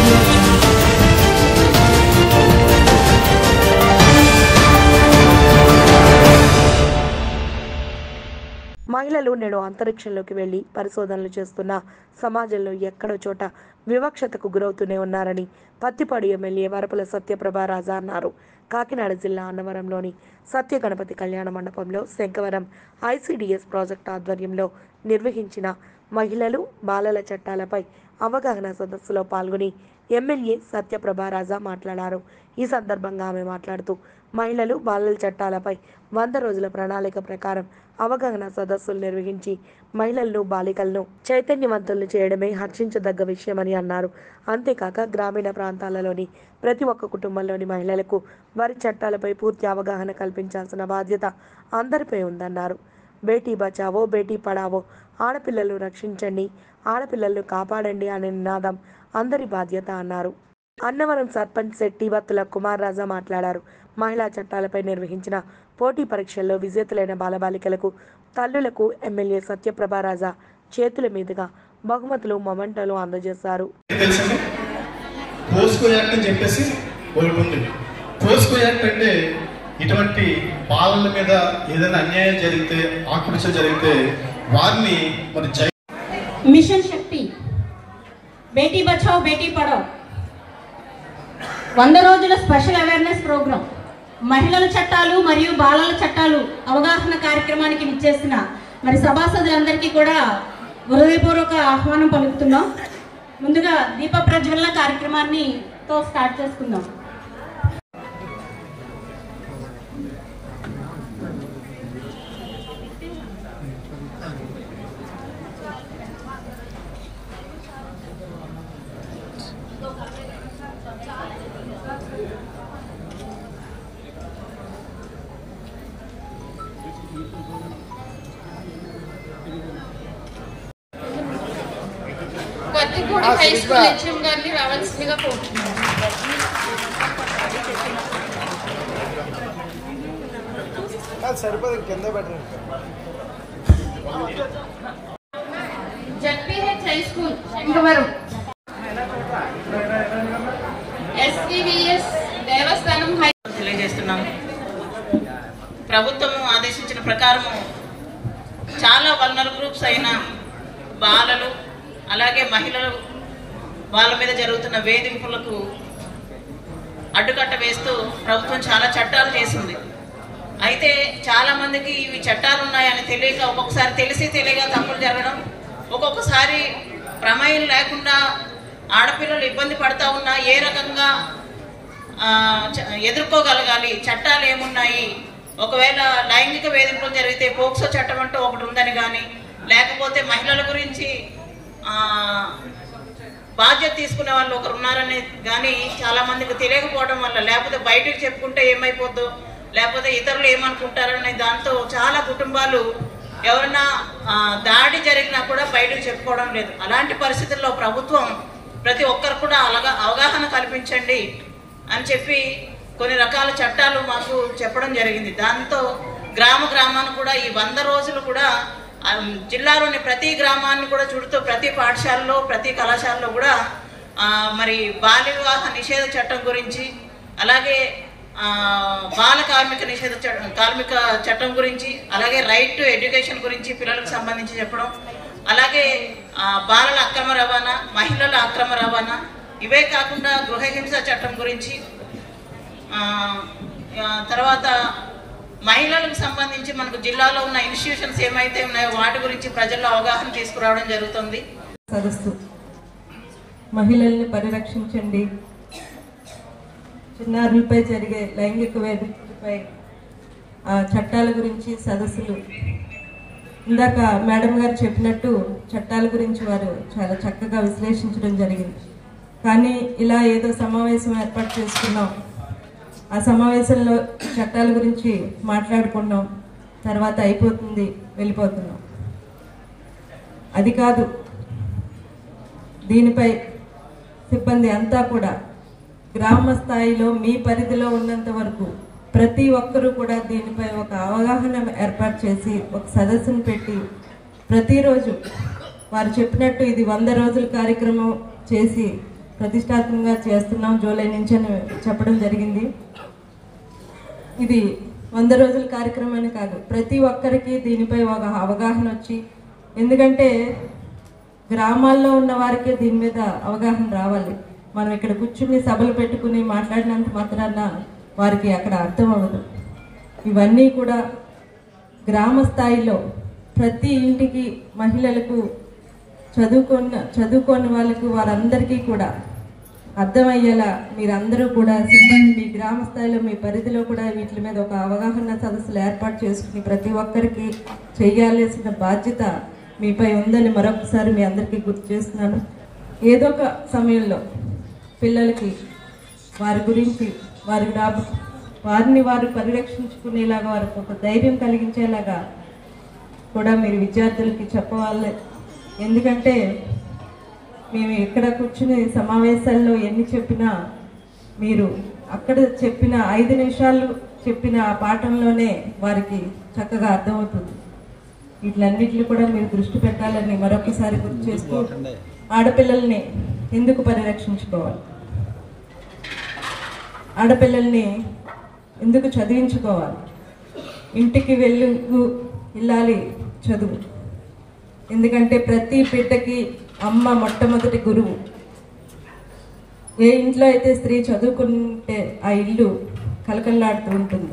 audio jungle. మహిళలు నేడు అంతరిక్షంలోకి వెళ్లి పరిశోధనలు చేస్తున్న సమాజంలో ఎక్కడో చోట వివక్షతకు గురవుతూనే ఉన్నారని పత్తిపాడు ఎమ్మెల్యే వరపుల సత్యప్రభ రాజా అన్నారు కాకినాడ జిల్లా అన్నవరంలోని సత్య గణపతి కళ్యాణ మండపంలో శంకవరం ఐసిడిఎస్ ప్రాజెక్ట్ ఆధ్వర్యంలో నిర్వహించిన మహిళలు బాలల చట్టాలపై అవగాహన సదస్సులో పాల్గొని ఎమ్మెల్యే సత్యప్రభ రాజా మాట్లాడారు ఈ సందర్భంగా ఆమె మాట్లాడుతూ మహిళలు బాలల చట్టాలపై వంద రోజుల ప్రణాళిక ప్రకారం అవగాహన సదస్సులు నిర్వహించి మహిళలను బాలికలను చైతన్యవంతులను చేయడమే హర్షించదగ్గ విషయమని అన్నారు అంతేకాక గ్రామీణ ప్రాంతాలలోని ప్రతి ఒక్క కుటుంబంలోని మహిళలకు వారి చట్టాలపై పూర్తి అవగాహన కల్పించాల్సిన బాధ్యత అందరిపై ఉందన్నారు బేటీ బచావో బేటీ పడావో ఆడపిల్లలు రక్షించండి ఆడపిల్లలను కాపాడండి అనే నినాదం అందరి బాధ్యత అన్నారు అన్నవరం సర్పంచ్ శెట్టి వత్తుల కుమార్ రాజా మాట్లాడారు మహిళా చట్టాలపై నిర్వహించిన పోటీ పరీక్షల్లో విజేతలైన బాలబాలికలకు తల్లులకు ఎమ్మెల్యే సత్యప్రభ రాజా చేతుల మీదుగా బహుమతులు మొమెంటోలు అందజేశారు తెలుసండి పోస్కో యాక్ట్ అని చెప్పేసి ఒకటి ఉంది పోస్కో యాక్ట్ అంటే ఇటువంటి బాలల మీద ఏదైనా అన్యాయం జరిగితే ఆకృష జరిగితే వారిని మరి జై మిషన్ శక్తి బేటీ బచావ్ బేటీ పడావ్ వంద రోజుల స్పెషల్ అవేర్నెస్ ప్రోగ్రాం మహిళల చట్టాలు మరియు బాలల చట్టాలు అవగాహన కార్యక్రమానికి విచ్చేసిన మరి సభాసదులందరికీ కూడా హృదయపూర్వక ఆహ్వానం పలుకుతున్నాం ముందుగా దీప ప్రజ్వలన కార్యక్రమాన్ని తో స్టార్ట్ చేసుకుందాం కొత్తగూడి హై స్కూల్ హెచ్ఎం గారిని రావాల్సిందిగా కోరుతున్నాను సరిపోదు కింద better ZPH high school Shankavaram SVVS దేవస్థానం హై తెలియజేస్తున్నాము ప్రభుత్వము ఆదేశించిన ప్రకారము చాలా వల్నర్ గ్రూప్స్ అయిన బాలలు అలాగే మహిళలు వాళ్ళ మీద జరుగుతున్న వేధింపులకు అడ్డుకట్ట వేస్తూ ప్రభుత్వం చాలా చట్టాలు చేసింది అయితే చాలా మందికి ఇవి చట్టాలు ఉన్నాయని తెలియక ఒక్కొక్కసారి తెలిసి తెలియక తప్పులు జరగడం ఒక్కొక్కసారి ప్రమేయం లేకుండా ఆడపిల్లలు ఇబ్బంది పడతా ఉన్నా ఏ రకంగా ఆ, చ- ఎదుర్కోగలగాలి చట్టాలు ఏమున్నాయి ఒకవేళ లైంగిక వేధింపులు జరిగితే పోక్సో చట్టం అంటూ ఒకటి ఉందని కానీ లేకపోతే మహిళల గురించి ఆ, బాధ్యత తీసుకునే వాళ్ళు ఒకరు ఉన్నారని కానీ చాలా మందికి తెలియకపోవడం వల్ల లేకపోతే బయటకు చెప్పుకుంటే ఏమైపోద్దో లేకపోతే ఇతరులు ఏమనుకుంటారనే దాంతో చాలా కుటుంబాలు ఎవరైనా ఆ, దాడి జరిగినా కూడా బయటకు చెప్పుకోవడం లేదు అలాంటి పరిస్థితుల్లో ప్రభుత్వం ప్రతి ఒక్కరు కూడా అలాగా అవగాహన కల్పించండి అని చెప్పి కొన్ని రకాల చట్టాలు మాకు చెప్పడం జరిగింది దాంతో గ్రామ గ్రామాన్ని కూడా ఈ వంద రోజులు కూడా ఆ, జిల్లాలోని ప్రతి గ్రామాన్ని కూడా చుడుతూ ప్రతి పాఠశాలలో ప్రతి కళాశాలలో కూడా ఆ, మరి బాల్య వివాహ నిషేధ చట్టం గురించి అలాగే ఆ, బాల కార్మిక నిషేధ చట్టం కార్మిక చట్టం గురించి అలాగే రైట్ టు ఎడ్యుకేషన్ గురించి పిల్లలకు సంబంధించి చెప్పడం అలాగే ఆ, బాలల అక్రమ రవాణా మహిళల అక్రమ రవాణా ఇవే కాకుండా గృహహింస చట్టం గురించి ఆ, ఆ, తర్వాత మహిళలకు సంబంధించి మనకు జిల్లాలో ఉన్న ఇన్స్టిట్యూషన్స్ ఏమైతే ఉన్నాయో వాటి గురించి ప్రజల్లో అవగాహన తీసుకురావడం జరుగుతుంది సదస్సు మహిళల్ని పరిరక్షించండి చిన్నారులపై జరిగే లైంగిక వేధింపులపై ఆ చట్టాల గురించి సదస్సులు ఇందాక మేడం గారు చెప్పినట్టు చట్టాల గురించి వారు చాలా చక్కగా విశ్లేషించడం జరిగింది కానీ ఇలా ఏదో సమావేశం ఏర్పాటు చేసుకున్నాం ఆ సమావేశంలో చట్టాల గురించి మాట్లాడుకున్నాం తర్వాత అయిపోతుంది వెళ్ళిపోతున్నాం అది కాదు దీనిపై సిబ్బంది అంతా కూడా గ్రామ స్థాయిలో మీ పరిధిలో ఉన్నంత వరకు ప్రతి ఒక్కరూ కూడా దీనిపై ఒక అవగాహన ఏర్పాటు చేసి ఒక సదస్సును పెట్టి ప్రతిరోజు వారు చెప్పినట్టు ఇది వంద రోజుల కార్యక్రమం చేసి ప్రతిష్టాత్మకంగా చేస్తున్నాం జూలై నుంచి అని చెప్పడం జరిగింది ఇది వంద రోజుల కార్యక్రమం అని కాదు ప్రతి ఒక్కరికి దీనిపై ఒక అవగాహన వచ్చి ఎందుకంటే గ్రామాల్లో ఉన్న వారికే దీని మీద అవగాహన రావాలి మనం ఇక్కడ కూర్చుని సభలు పెట్టుకుని మాట్లాడినంత మాత్రాన వారికి అక్కడ అర్థం అవ్వదు ఇవన్నీ కూడా గ్రామ స్థాయిలో ప్రతి ఇంటికి మహిళలకు చదువుకున్న చదువుకోని వాళ్ళకు వారందరికీ కూడా అర్థమయ్యేలా మీరందరూ కూడా సిబ్బంది మీ గ్రామ స్థాయిలో మీ పరిధిలో కూడా వీటి మీద ఒక అవగాహన సదస్సులు ఏర్పాటు చేసుకుని ప్రతి ఒక్కరికి చేయాల్సిన బాధ్యత మీపై ఉందని మరొకసారి మీ అందరికీ గుర్తు చేస్తున్నాను ఏదో ఒక సమయంలో పిల్లలకి వారి గురించి వారి రా వారిని వారు పరిరక్షించుకునేలాగా వారికి ఒక ధైర్యం కలిగించేలాగా కూడా మీరు విద్యార్థులకి చెప్పవాలి ఎందుకంటే మేము ఎక్కడ కూర్చుని సమావేశాల్లో ఎన్ని చెప్పినా మీరు అక్కడ చెప్పిన ఐదు నిమిషాలు చెప్పిన ఆ పాఠంలోనే వారికి చక్కగా అర్థమవుతుంది వీటిలన్నిటిని కూడా మీరు దృష్టి పెట్టాలని మరొకసారి గుర్తు చేస్తూ ఆడపిల్లల్ని ఎందుకు పరిరక్షించుకోవాలి ఆడపిల్లల్ని ఎందుకు చదివించుకోవాలి ఇంటికి వెళ్ళు ఇల్లాలి చదువు ఎందుకంటే ప్రతి బిడ్డకి అమ్మ మొట్టమొదటి గురువు ఏ ఇంట్లో అయితే స్త్రీ చదువుకుంటే ఆ ఇల్లు కలకల్లాడుతూ ఉంటుంది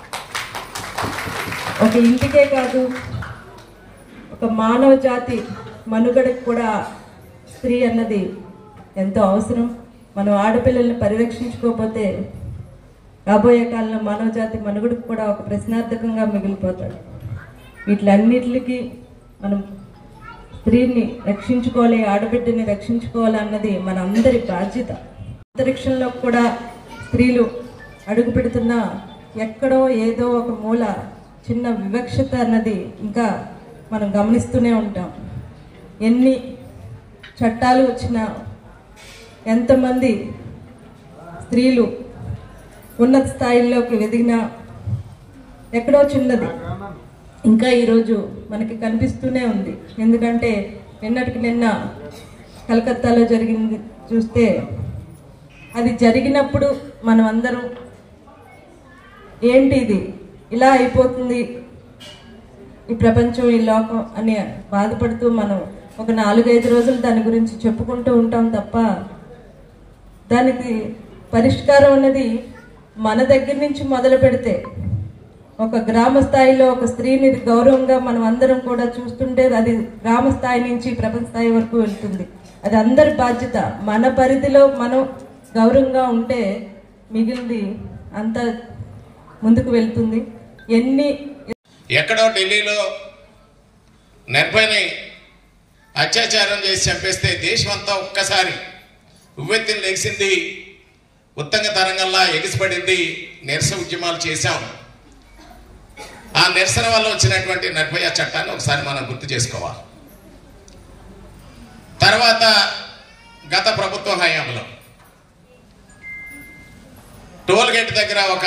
ఒక ఇంటికే కాదు ఒక మానవ జాతి మనుగడకు కూడా స్త్రీ అన్నది ఎంతో అవసరం మనం ఆడపిల్లల్ని పరిరక్షించుకోకపోతే రాబోయే కాలంలో మానవ జాతి మనుగడకు కూడా ఒక ప్రశ్నార్థకంగా మిగిలిపోతాడు వీటిలన్నిటికి మనం స్త్రీని రక్షించుకోవాలి ఆడబిడ్డని రక్షించుకోవాలి అన్నది మన అందరి బాధ్యత అంతరిక్షంలో కూడా స్త్రీలు అడుగు పెడుతున్నా ఎక్కడో ఏదో ఒక మూల చిన్న వివక్షత అన్నది ఇంకా మనం గమనిస్తూనే ఉంటాం ఎన్ని చట్టాలు వచ్చినా ఎంతమంది స్త్రీలు ఉన్నత స్థాయిల్లోకి ఎదిగినా ఎక్కడో చిన్నది ఇంకా ఈరోజు మనకి కనిపిస్తూనే ఉంది ఎందుకంటే నిన్నటికి నిన్న కలకత్తాలో జరిగింది చూస్తే అది జరిగినప్పుడు మనం అందరం ఏంటి ఇది ఇలా అయిపోతుంది ఈ ప్రపంచం ఈ లోకం అని బాధపడుతూ మనం ఒక నాలుగైదు రోజులు దాని గురించి చెప్పుకుంటూ ఉంటాం తప్ప దానికి పరిష్కారం అనేది మన దగ్గర నుంచి మొదలు పెడితే ఒక గ్రామ స్థాయిలో ఒక స్త్రీని గౌరవంగా మనం అందరం కూడా చూస్తుంటే అది గ్రామ స్థాయి నుంచి ప్రపంచ స్థాయి వరకు వెళ్తుంది అది అందరి బాధ్యత మన పరిధిలో మనం గౌరవంగా ఉంటే మిగిలింది అంతా ముందుకు వెళ్తుంది ఎన్ని ఎక్కడో ఢిల్లీలో నిర్భయని అత్యాచారం చేసి చంపేస్తే దేశం అంతా ఒక్కసారి ఉవ్వెత్తిన లెగిసింది ఉత్తంగ తరంగంలా ఎగిసిపడింది నిరసన ఉద్యమాలు చేశాం ఆ నిరసన వల్ల వచ్చినటువంటి నిర్భయ చట్టాన్ని ఒకసారి మనం గుర్తు చేసుకోవాలి తర్వాత గత ప్రభుత్వ హయాంలో టోల్ గేట్ దగ్గర ఒక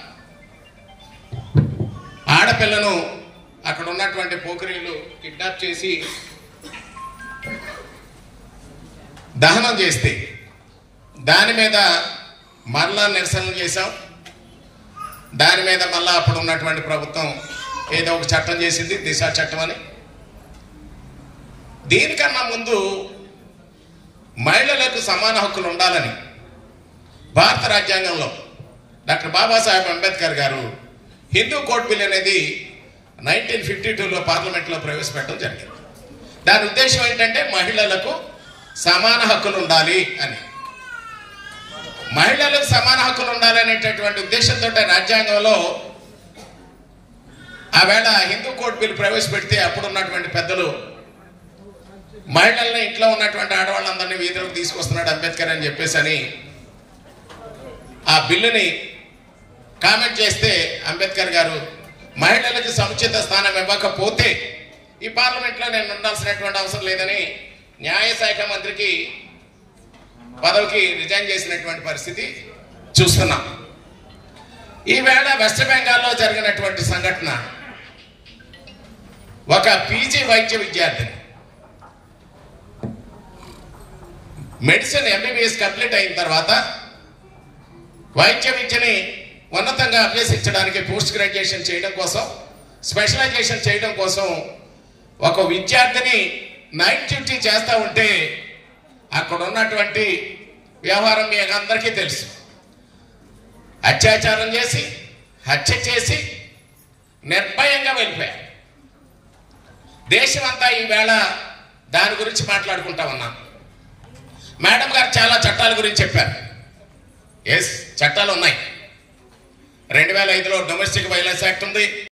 ఆడపిల్లను అక్కడ ఉన్నటువంటి పోకరీలు కిడ్నాప్ చేసి దహనం చేస్తే దాని మీద మరలా నిరసనలు చేశాం దాని మీద మళ్ళా అప్పుడు ఉన్నటువంటి ప్రభుత్వం ఏదో ఒక చట్టం చేసింది దిశ చట్టం అని దీనికన్నా ముందు మహిళలకు సమాన హక్కులు ఉండాలని భారత రాజ్యాంగంలో డాక్టర్ బాబాసాహెబ్ అంబేద్కర్ గారు హిందూ కోడ్ బిల్ అనేది నైన్టీన్ ఫిఫ్టీ టూలో పార్లమెంట్లో ప్రవేశపెట్టడం జరిగింది దాని ఉద్దేశం ఏంటంటే మహిళలకు సమాన హక్కులు ఉండాలి అని మహిళలకు సమాన హక్కులు ఉండాలనేటటువంటి ఉద్దేశంతో రాజ్యాంగంలో ఆవేళ హిందూ కోడ్ బిల్ ప్రవేశపెడితే అప్పుడు ఉన్నటువంటి పెద్దలు మహిళల్ని ఇంట్లో ఉన్నటువంటి ఆడవాళ్ళందరినీ వీధిలోకి తీసుకొస్తున్నాడు అంబేద్కర్ అని చెప్పేసి అని ఆ బిల్లుని కామెంట్ చేస్తే అంబేద్కర్ గారు మహిళలకు సముచిత స్థానం ఇవ్వకపోతే ఈ పార్లమెంట్లో నేను ఉండాల్సినటువంటి అవసరం లేదని న్యాయశాఖ మంత్రికి పదవికి రిజైన్ చేసినటువంటి పరిస్థితి చూస్తున్నాం ఈవేళ వెస్ట్ బెంగాల్లో జరిగినటువంటి సంఘటన ఒక పీజీ వైద్య విద్యార్థిని మెడిసిన్ ఎంబీబీఎస్ కంప్లీట్ అయిన తర్వాత వైద్య విద్యని ఉన్నతంగా అభ్యసించడానికి పోస్ట్ గ్రాడ్యుయేషన్ చేయడం కోసం స్పెషలైజేషన్ చేయడం కోసం ఒక విద్యార్థిని నైట్ డ్యూటీ చేస్తూ ఉంటే అక్కడ ఉన్నటువంటి వ్యవహారం మీ అందరికీ తెలుసు అత్యాచారం చేసి హత్య చేసి నిర్భయంగా వెళ్ళిపోయారు దేశమంతా ఈవేళ దాని గురించి మాట్లాడుకుంటా ఉన్నాం మేడం గారు చాలా చట్టాల గురించి చెప్పారు ఎస్ చట్టాలు ఉన్నాయి రెండు వేల ఐదులో డొమెస్టిక్ వైలెన్స్ యాక్ట్ ఉంది